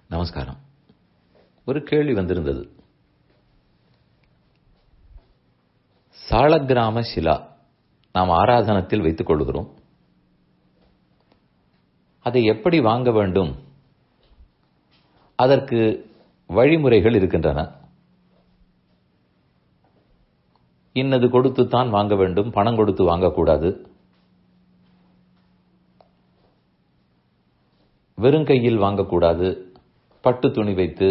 நமஸ்காரம் ஒரு கேள்வி வந்திருந்தது சாளக்கிராம சிலா நாம் ஆராதனத்தில் வைத்துக் கொள்கிறோம் அதை எப்படி வாங்க வேண்டும் அதற்கு வழிமுறைகள் இருக்கின்றன இன்னது கொடுத்துத்தான் வாங்க வேண்டும் பணம் கொடுத்து வாங்கக்கூடாது வெறுங்கையில் வாங்கக்கூடாது பட்டு துணி வைத்து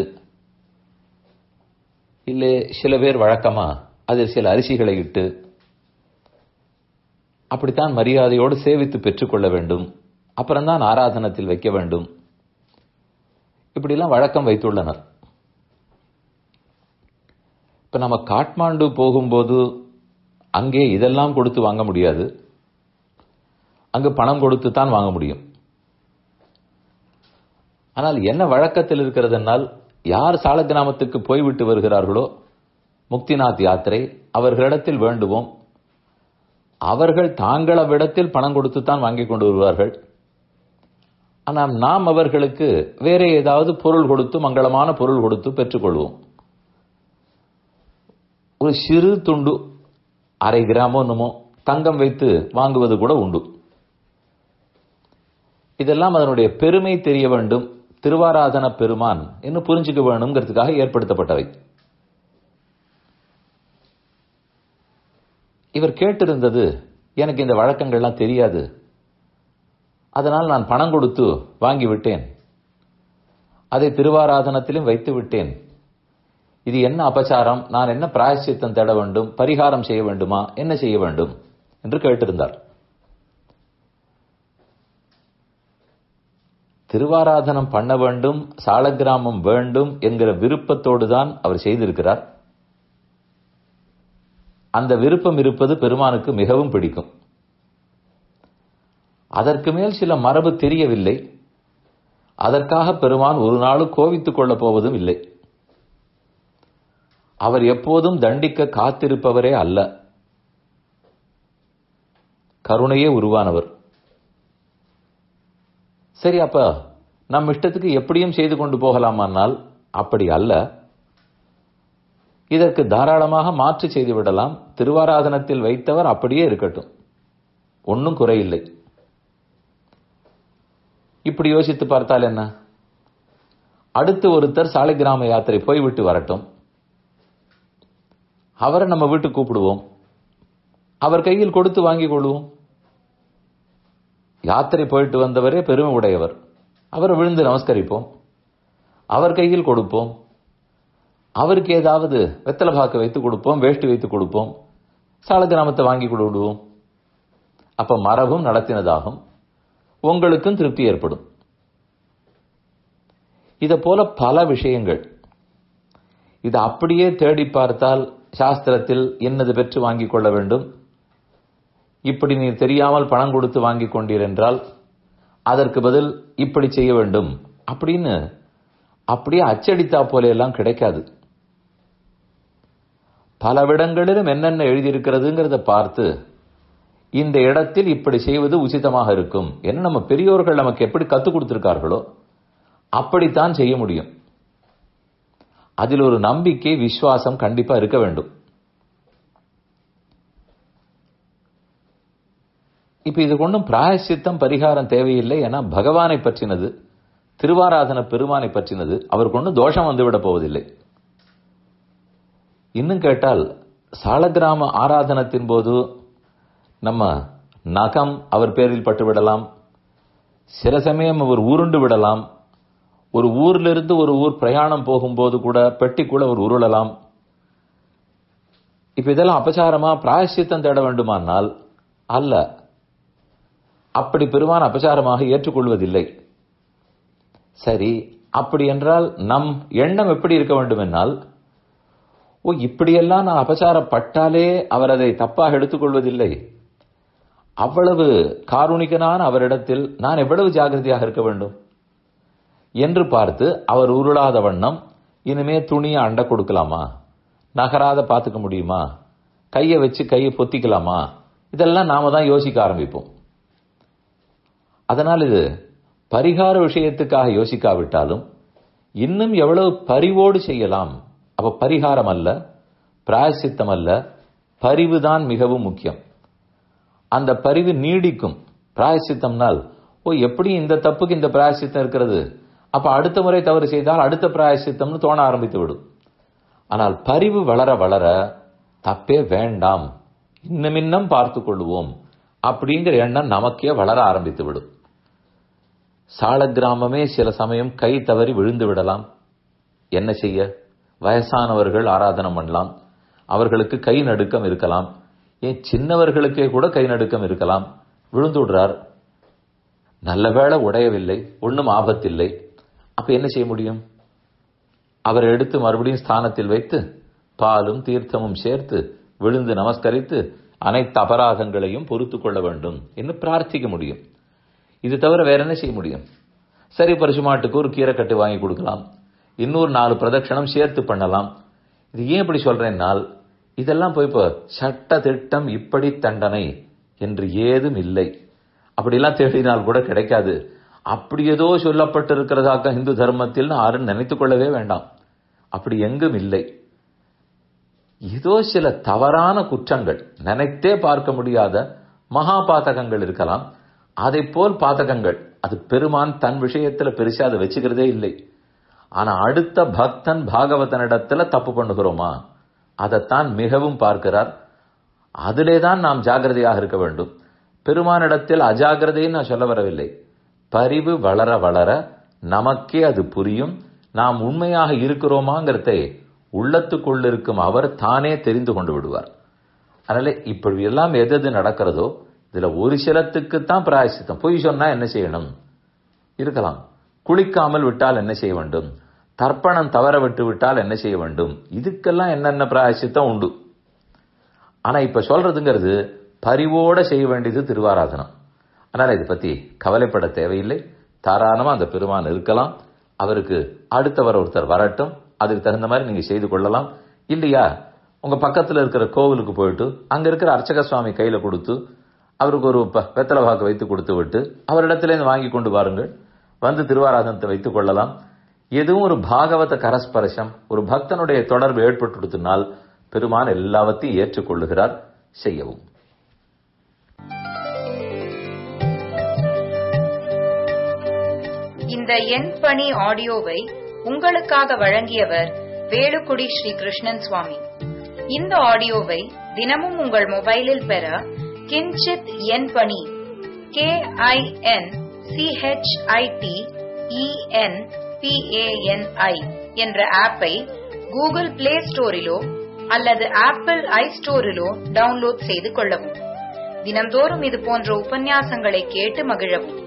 இல்லை சில பேர் வழக்கமா அதில் சில அரிசிகளை இட்டு அப்படித்தான் மரியாதையோடு சேவித்து பெற்றுக்கொள்ள வேண்டும் அப்புறம்தான் ஆராதனத்தில் வைக்க வேண்டும் இப்படிலாம் வழக்கம் வைத்துள்ளனர் இப்ப நம்ம காட்மாண்டு போகும்போது அங்கே இதெல்லாம் கொடுத்து வாங்க முடியாது அங்கு பணம் கொடுத்து தான் வாங்க முடியும் ஆனால் என்ன வழக்கத்தில் இருக்கிறதுனால் யார் சால கிராமத்துக்கு போய்விட்டு வருகிறார்களோ முக்திநாத் யாத்திரை அவர்களிடத்தில் வேண்டுவோம் அவர்கள் தாங்கள் அவ்விடத்தில் பணம் கொடுத்து தான் வாங்கி கொண்டு வருவார்கள் ஆனால் நாம் அவர்களுக்கு வேற ஏதாவது பொருள் கொடுத்து மங்களமான பொருள் கொடுத்து பெற்றுக்கொள்வோம் ஒரு சிறு துண்டு அரை கிராமோ என்னமோ தங்கம் வைத்து வாங்குவது கூட உண்டு இதெல்லாம் அதனுடைய பெருமை தெரிய வேண்டும் திருவாராதன பெருமான் என்று புரிஞ்சுக்க வேணுங்கிறதுக்காக ஏற்படுத்தப்பட்டவை இவர் கேட்டிருந்தது எனக்கு இந்த வழக்கங்கள்லாம் தெரியாது அதனால் நான் பணம் கொடுத்து வாங்கி விட்டேன் அதை திருவாராதனத்திலும் வைத்து விட்டேன் இது என்ன அபச்சாரம் நான் என்ன பிராயசித்தம் தேட வேண்டும் பரிகாரம் செய்ய வேண்டுமா என்ன செய்ய வேண்டும் என்று கேட்டிருந்தார் திருவாராதனம் பண்ண வேண்டும் சாலக்கிராமம் வேண்டும் என்கிற விருப்பத்தோடு தான் அவர் செய்திருக்கிறார் அந்த விருப்பம் இருப்பது பெருமானுக்கு மிகவும் பிடிக்கும் அதற்கு மேல் சில மரபு தெரியவில்லை அதற்காக பெருமான் ஒரு நாளும் கோவித்துக் கொள்ளப் போவதும் இல்லை அவர் எப்போதும் தண்டிக்க காத்திருப்பவரே அல்ல கருணையே உருவானவர் சரி அப்ப நம் இஷ்டத்துக்கு எப்படியும் செய்து கொண்டு போகலாமானால் அப்படி அல்ல இதற்கு தாராளமாக மாற்று செய்து விடலாம் திருவாராதனத்தில் வைத்தவர் அப்படியே இருக்கட்டும் ஒன்னும் குறையில்லை இப்படி யோசித்து பார்த்தால் என்ன அடுத்து ஒருத்தர் சாலிகிராம யாத்திரை போய்விட்டு வரட்டும் அவரை நம்ம வீட்டுக்கு கூப்பிடுவோம் அவர் கையில் கொடுத்து வாங்கிக் கொள்வோம் யாத்திரை போயிட்டு வந்தவரே பெருமை உடையவர் அவரை விழுந்து நமஸ்கரிப்போம் அவர் கையில் கொடுப்போம் அவருக்கு ஏதாவது வெத்தலை பாக்கு வைத்து கொடுப்போம் வேஷ்டி வைத்து கொடுப்போம் சால கிராமத்தை வாங்கி கொடுவிடுவோம் அப்ப மரபும் நடத்தினதாகும் உங்களுக்கும் திருப்தி ஏற்படும் இதை போல பல விஷயங்கள் இது அப்படியே தேடி பார்த்தால் சாஸ்திரத்தில் என்னது பெற்று வாங்கிக் கொள்ள வேண்டும் இப்படி நீர் தெரியாமல் பணம் கொடுத்து வாங்கிக் கொண்டீர் என்றால் அதற்கு பதில் இப்படி செய்ய வேண்டும் அப்படின்னு அப்படியே அச்சடித்தா போல எல்லாம் கிடைக்காது பலவிடங்களிலும் என்னென்ன எழுதியிருக்கிறதுங்கிறத பார்த்து இந்த இடத்தில் இப்படி செய்வது உச்சிதமாக இருக்கும் என்ன நம்ம பெரியோர்கள் நமக்கு எப்படி கத்துக் கொடுத்திருக்கார்களோ அப்படித்தான் செய்ய முடியும் அதில் ஒரு நம்பிக்கை விசுவாசம் கண்டிப்பா இருக்க வேண்டும் இப்ப இதுக்கு ஒன்றும் பிராயசித்தம் பரிகாரம் தேவையில்லை ஏன்னா பகவானை பற்றினது திருவாராதன பெருமானை பற்றினது அவருக்கு ஒன்றும் தோஷம் வந்துவிட போவதில்லை இன்னும் கேட்டால் சாலக்கிராம ஆராதனத்தின் போது நம்ம நகம் அவர் பேரில் பட்டுவிடலாம் சில சமயம் அவர் உருண்டு விடலாம் ஒரு ஊரிலிருந்து ஒரு ஊர் பிரயாணம் போகும்போது கூட பெட்டிக்குள்ள ஒரு உருளலாம் இப்ப இதெல்லாம் அபச்சாரமா பிராயசித்தம் தேட வேண்டுமானால் அல்ல அப்படி பெருமான் அபச்சாரமாக ஏற்றுக்கொள்வதில்லை சரி அப்படி என்றால் நம் எண்ணம் எப்படி இருக்க வேண்டும் என்னால் ஓ இப்படியெல்லாம் நான் அபச்சாரப்பட்டாலே அவர் அதை தப்பாக எடுத்துக்கொள்வதில்லை அவ்வளவு காருணிகனான அவரிடத்தில் நான் எவ்வளவு ஜாகிரதையாக இருக்க வேண்டும் என்று பார்த்து அவர் உருளாத வண்ணம் இனிமே துணியை அண்ட கொடுக்கலாமா நகராத பார்த்துக்க முடியுமா கையை வச்சு கையை பொத்திக்கலாமா இதெல்லாம் நாம தான் யோசிக்க ஆரம்பிப்போம் அதனால் இது பரிகார விஷயத்துக்காக யோசிக்காவிட்டாலும் இன்னும் எவ்வளவு பரிவோடு செய்யலாம் அப்ப பரிகாரம் அல்ல பிராயசித்தம் அல்ல பரிவுதான் மிகவும் முக்கியம் அந்த பரிவு நீடிக்கும் பிராயசித்தம்னால் ஓ எப்படி இந்த தப்புக்கு இந்த பிராயசித்தம் இருக்கிறது அப்ப அடுத்த முறை தவறு செய்தால் அடுத்த பிராயசித்தம்னு தோண ஆரம்பித்து விடும் ஆனால் பரிவு வளர வளர தப்பே வேண்டாம் இன்னும் இன்னும் பார்த்து கொள்வோம் அப்படிங்கிற எண்ணம் நமக்கே வளர ஆரம்பித்து விடும் சால கிராமமே சில சமயம் கை தவறி விழுந்து விடலாம் என்ன செய்ய வயசானவர்கள் ஆராதனம் பண்ணலாம் அவர்களுக்கு கை நடுக்கம் இருக்கலாம் ஏன் சின்னவர்களுக்கே கூட கை நடுக்கம் இருக்கலாம் விழுந்து விடுறார் நல்ல வேளை உடையவில்லை ஒன்றும் ஆபத்தில்லை அப்ப என்ன செய்ய முடியும் அவரை எடுத்து மறுபடியும் ஸ்தானத்தில் வைத்து பாலும் தீர்த்தமும் சேர்த்து விழுந்து நமஸ்கரித்து அனைத்து அபராதங்களையும் பொறுத்து கொள்ள வேண்டும் என்று பிரார்த்திக்க முடியும் இது தவிர வேற என்ன செய்ய முடியும் சரி பரிசுமாட்டுக்கு ஒரு கீரைக்கட்டு வாங்கி கொடுக்கலாம் இன்னொரு நாலு பிரதட்சணம் சேர்த்து பண்ணலாம் இது ஏன் இப்படி சொல்றேன்னால் இதெல்லாம் போய் இப்போ சட்ட திட்டம் இப்படி தண்டனை என்று ஏதும் இல்லை அப்படிலாம் தேடினால் கூட கிடைக்காது அப்படி ஏதோ சொல்லப்பட்டிருக்கிறதாக இந்து தர்மத்தில் யாரும் நினைத்துக் கொள்ளவே வேண்டாம் அப்படி எங்கும் இல்லை ஏதோ சில தவறான குற்றங்கள் நினைத்தே பார்க்க முடியாத மகா பாதகங்கள் இருக்கலாம் அதை போல் பாதகங்கள் அது பெருமான் தன் விஷயத்துல பெருசா அதை வச்சுக்கிறதே இல்லை ஆனா அடுத்த பக்தன் பாகவதனிடத்துல தப்பு பண்ணுகிறோமா அதைத்தான் மிகவும் பார்க்கிறார் அதிலே தான் நாம் ஜாகிரதையாக இருக்க வேண்டும் பெருமானிடத்தில் அஜாகிரதைன்னு நான் சொல்ல வரவில்லை பரிவு வளர வளர நமக்கே அது புரியும் நாம் உண்மையாக இருக்கிறோமாங்கிறதை உள்ளத்துக்குள் இருக்கும் அவர் தானே தெரிந்து கொண்டு விடுவார் அதனால இப்படி எல்லாம் எது எது நடக்கிறதோ இதுல ஒரு சிலத்துக்குத்தான் பிராயசித்தம் பொய் சொன்னா என்ன செய்யணும் இருக்கலாம் குளிக்காமல் விட்டால் என்ன செய்ய வேண்டும் தர்ப்பணம் தவற விட்டு விட்டால் என்ன செய்ய வேண்டும் இதுக்கெல்லாம் என்னென்ன பிராயசித்தம் உண்டு ஆனா இப்ப சொல்றதுங்கிறது பரிவோட செய்ய வேண்டியது திருவாராதனம் அதனால இதை பத்தி கவலைப்பட தேவையில்லை தாராளமா அந்த பெருமான் இருக்கலாம் அவருக்கு அடுத்தவர் ஒருத்தர் வரட்டும் அதுக்கு தகுந்த மாதிரி நீங்க செய்து கொள்ளலாம் இல்லையா உங்க பக்கத்துல இருக்கிற கோவிலுக்கு போயிட்டு அங்க இருக்கிற அர்ச்சக சுவாமி கையில கொடுத்து அவருக்கு ஒரு வெத்தலை வாக்கு வைத்து கொடுத்து விட்டு அவரிடத்துல இருந்து வாங்கி கொண்டு வாருங்கள் வந்து திருவாராதனத்தை வைத்துக் கொள்ளலாம் எதுவும் ஒரு பாகவத கரஸ்பரசம் ஒரு பக்தனுடைய தொடர்பு ஏற்பட்டுடுத்தினால் பெருமான் எல்லாவற்றையும் ஏற்றுக்கொள்ளுகிறார் செய்யவும் இந்த எண் பணி ஆடியோவை உங்களுக்காக வழங்கியவர் வேலுக்குடி ஸ்ரீ கிருஷ்ணன் சுவாமி இந்த ஆடியோவை தினமும் உங்கள் மொபைலில் பெற கிஞ்சித் எண் பணி கே ஐ என் சிஹெச்ஐடி இஎன் பிஏஎன்ஐ என்ற ஆப்பை கூகுள் பிளே ஸ்டோரிலோ அல்லது ஆப்பிள் ஐ ஸ்டோரிலோ டவுன்லோட் செய்து கொள்ளவும் தினந்தோறும் இது போன்ற உபன்யாசங்களை கேட்டு மகிழவும்